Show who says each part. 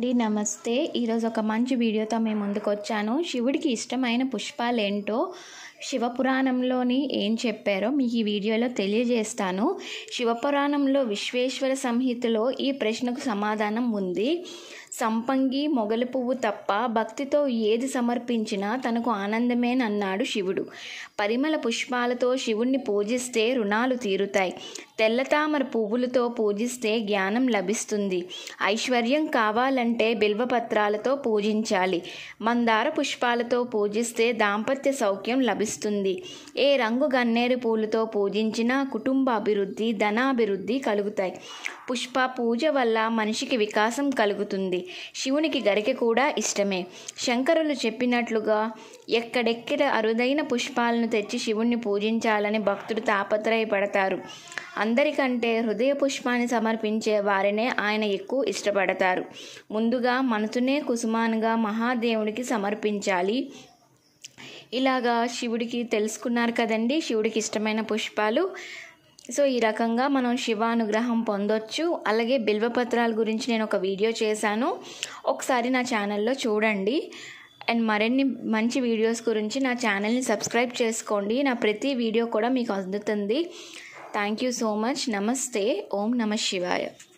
Speaker 1: అండి నమస్తే ఈరోజు ఒక మంచి వీడియోతో మేము ముందుకు వచ్చాను శివుడికి ఇష్టమైన పుష్పాలు ఏంటో శివపురాణంలోని ఏం చెప్పారో మీకు ఈ వీడియోలో తెలియజేస్తాను శివపురాణంలో విశ్వేశ్వర సంహితలో ఈ ప్రశ్నకు సమాధానం ఉంది సంపంగి మొగలి పువ్వు తప్ప భక్తితో ఏది సమర్పించినా తనకు ఆనందమేనన్నాడు శివుడు పరిమళ పుష్పాలతో శివుణ్ణి పూజిస్తే రుణాలు తీరుతాయి తెల్లతామర పువ్వులతో పూజిస్తే జ్ఞానం లభిస్తుంది ఐశ్వర్యం కావాలంటే బిల్వపత్రాలతో పూజించాలి మందార పుష్పాలతో పూజిస్తే దాంపత్య సౌఖ్యం లభిస్తుంది ఏ రంగు గన్నేరు పూలతో పూజించినా కుటుంబ అభివృద్ధి ధనాభివృద్ధి కలుగుతాయి పుష్ప పూజ వల్ల మనిషికి వికాసం కలుగుతుంది శివునికి గరిక కూడా ఇష్టమే శంకరులు చెప్పినట్లుగా ఎక్కడెక్కడ అరుదైన పుష్పాలను తెచ్చి శివుణ్ణి పూజించాలని భక్తుడు తాపత్రయపడతారు అందరికంటే హృదయ పుష్పాన్ని సమర్పించే వారినే ఆయన ఎక్కువ ఇష్టపడతారు ముందుగా మనసునే కుసుమానుగా మహాదేవుడికి సమర్పించాలి ఇలాగా శివుడికి తెలుసుకున్నారు కదండి శివుడికి ఇష్టమైన పుష్పాలు సో ఈ రకంగా మనం శివానుగ్రహం పొందొచ్చు అలాగే బిల్వపత్రాల గురించి నేను ఒక వీడియో చేశాను ఒకసారి నా ఛానల్లో చూడండి అండ్ మరిన్ని మంచి వీడియోస్ గురించి నా ఛానల్ని సబ్స్క్రైబ్ చేసుకోండి నా ప్రతి వీడియో కూడా మీకు అందుతుంది థ్యాంక్ యూ సో మచ్ నమస్తే ఓం నమ శివాయ